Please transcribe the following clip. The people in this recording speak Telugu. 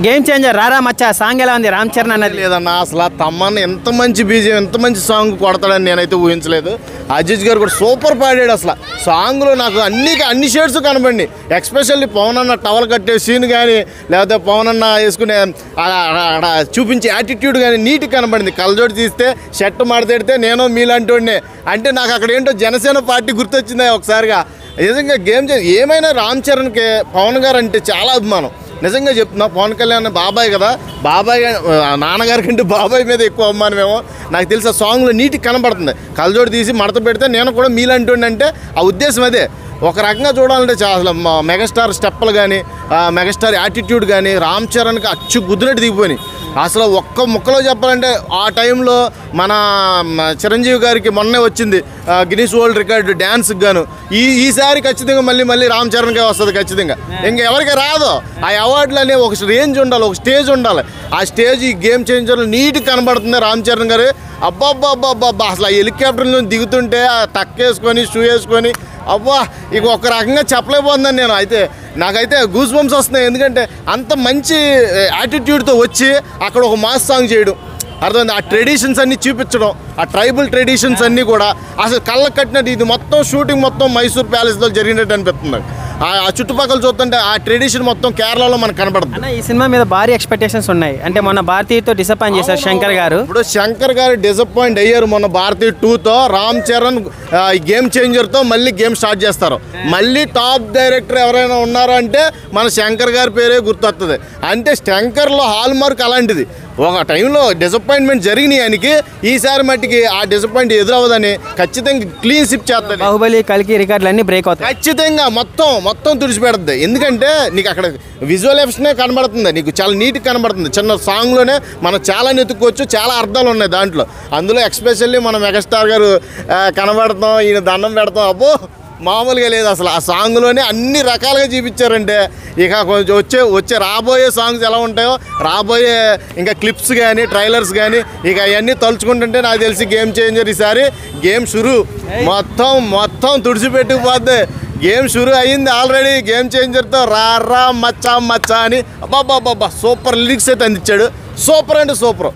గేమ్ చేంజర్ రారా మచ్చా సాంగ్ ఎలా ఉంది రామ్ చరణ్ అన్నది లేదన్నా అసలు ఆ తమ్మన్న ఎంత మంచి బీజం ఎంత మంచి సాంగ్ కొడతాడని నేనైతే ఊహించలేదు అజిత్ గారు కూడా సూపర్ పాడాడు అసలు సాంగ్లో నాకు అన్ని అన్ని షేడ్స్ కనబడి ఎక్స్పెషల్లీ పవన్ అన్న టవల్ కట్టే సీన్ కానీ లేకపోతే పవన్ అన్న వేసుకునే ఆ- ఆ- ఆ చూపించే యాటిట్యూడ్ కానీ నీట్ కనబడింది కలజోడు తీస్తే షర్ట్ మాడతెడితే నేను మీలాంటి వాడినే అంటే నాకు అక్కడ ఏంటో జనసేన పార్టీ గుర్తొచ్చింది ఒకసారిగా నిజంగా గేమ్ చే ఏమైనా రామ్ చరణ్కి పవన్ గారు అంటే చాలా అభిమానం నిజంగా చెప్తున్నా పవన్ కళ్యాణ్ బాబాయ్ కదా బాబాయ్ ఆ, నాన్నగారి కంటే బాబాయ్ మీద ఎక్కువ అభిమానమేమో నాకు తెలిసి ఆ సాంగ్లో నీటికి కనబడుతుంది కలజోడు తీసి మడత పెడితే నేను కూడా మీలాంటి అంటే ఆ ఉద్దేశం అదే ఒక రకంగా చూడాలంటే చాలా అసలు మా మెగాస్టార్ స్టెప్పులు కానీ మెగాస్టార్ యాటిట్యూడ్ కానీ రామ్ చరణ్కి అచ్చు గుద్దినట్టు దిగిపోయినాయి అసలు ఒక్క ముక్కలో చెప్పాలంటే ఆ టైంలో మన మ, చిరంజీవి గారికి మొన్నే వచ్చింది ఆ, గిన్నీస్ వరల్డ్ రికార్డు డ్యాన్స్కి గాను ఈ ఈసారి ఖచ్చితంగా మళ్ళీ మళ్ళీ రామ్ చరణ్కే వస్తుంది ఖచ్చితంగా ఇంకెవరికి రాదు ఆ అవార్డులు అనే ఒక రేంజ్ ఉండాలి ఒక స్టేజ్ ఉండాలి ఆ స్టేజ్ ఈ గేమ్ చేంజర్లు నీట్గా కనబడుతుంది రామ్ చరణ్ గారు అబ్బాబ్బాబ్బాబ్బా అసలు ఆ హెలికాప్టర్ నుంచి దిగుతుంటే ఆ టక్ వేసుకొని షూ వేసుకొని అబ్బా ఇక ఒక రకంగా చెప్పలేకపోతున్నాను నేను అయితే నాకైతే గూస్ బంప్స్ వస్తున్నాయి ఎందుకంటే అంత మంచి యాటిట్యూడ్తో వచ్చి అక్కడ ఒక మాస్ సాంగ్ చేయడం అర్థమైంది ఆ ట్రెడిషన్స్ అన్ని చూపించడం ఆ ట్రైబల్ ట్రెడిషన్స్ అన్నీ కూడా అసలు కళ్ళకు కట్టినట్టు ఇది మొత్తం షూటింగ్ మొత్తం మైసూర్ ప్యాలెస్లో జరిగినట్టు అనిపిస్తుంది నాకు. ఆ ఆ చుట్టుపక్కల చూస్తుంటే ఆ ట్రెడిషన్ మొత్తం కేరళలో మనకు కనబడుతుంది అన్న ఈ సినిమా మీద భారీ ఎక్స్పెక్టేషన్స్ ఉన్నాయి అంటే మొన్న భారతీయతో డిసప్పాయింట్ చేశారు శంకర్ గారు ఇప్పుడు శంకర్ గారు డిసప్పాయింట్ అయ్యారు మొన్న భారతీ టూతో రామ్ చరణ్ ఆ, ఈ గేమ్ చేంజర్తో మళ్ళీ గేమ్ స్టార్ట్ చేస్తారు మళ్ళీ టాప్ డైరెక్టర్ ఎవరైనా ఉన్నారా అంటే మన శంకర్ గారి పేరే గుర్తొస్తుంది అంటే శంకర్లో హాల్ మార్క్ అలాంటిది ఒక టైంలో డిసప్పాయింట్మెంట్ జరిగినాయి ఆయనకి ఈసారి మట్టికి ఆ డిసప్పాయింట్ ఎదురవ్వదని ఖచ్చితంగా క్లీన్ సిప్ చేస్తుంది బాహుబలి కలికి రికార్డులు అన్ని బ్రేక్ అవుతాయి ఖచ్చితంగా మొత్తం మొత్తం తుడిచిపెడుతుంది ఎందుకంటే నీకు అక్కడ విజువల్ ఎఫెక్ట్నే కనబడుతుంది నీకు చాలా నీట్గా కనబడుతుంది చిన్న సాంగ్లోనే మనం చాలా నెతుక్కోవచ్చు చాలా అర్థాలు ఉన్నాయి దాంట్లో అందులో ఎక్స్పెషల్లీ మన మెగాస్టార్ గారు ఆ, కనబడతాం ఈయన దండం పెడతాం అబ్బో మామూలుగా లేదు అసలు ఆ సాంగ్లోనే అన్ని రకాలుగా చూపించారంటే ఇక కొంచెం వచ్చే వచ్చే రాబోయే సాంగ్స్ ఎలా ఉంటాయో రాబోయే ఇంకా క్లిప్స్ కానీ ట్రైలర్స్ కానీ ఇక అవన్నీ తలుచుకుంటుంటే నాకు తెలిసి గేమ్ చేంజర్ ఈసారి గేమ్ షురు మొత్తం మొత్తం తుడిచిపెట్టుకుపోద్ది గేమ్ షురు అయ్యింది ఆల్రెడీ గేమ్ చేంజర్తో రా రా మచ్చా మచ్చా అని అబ్బాబ్బాబ్బా సూపర్ లిరిక్స్ అయితే అందించాడు సూపర్ అంటే సూపర్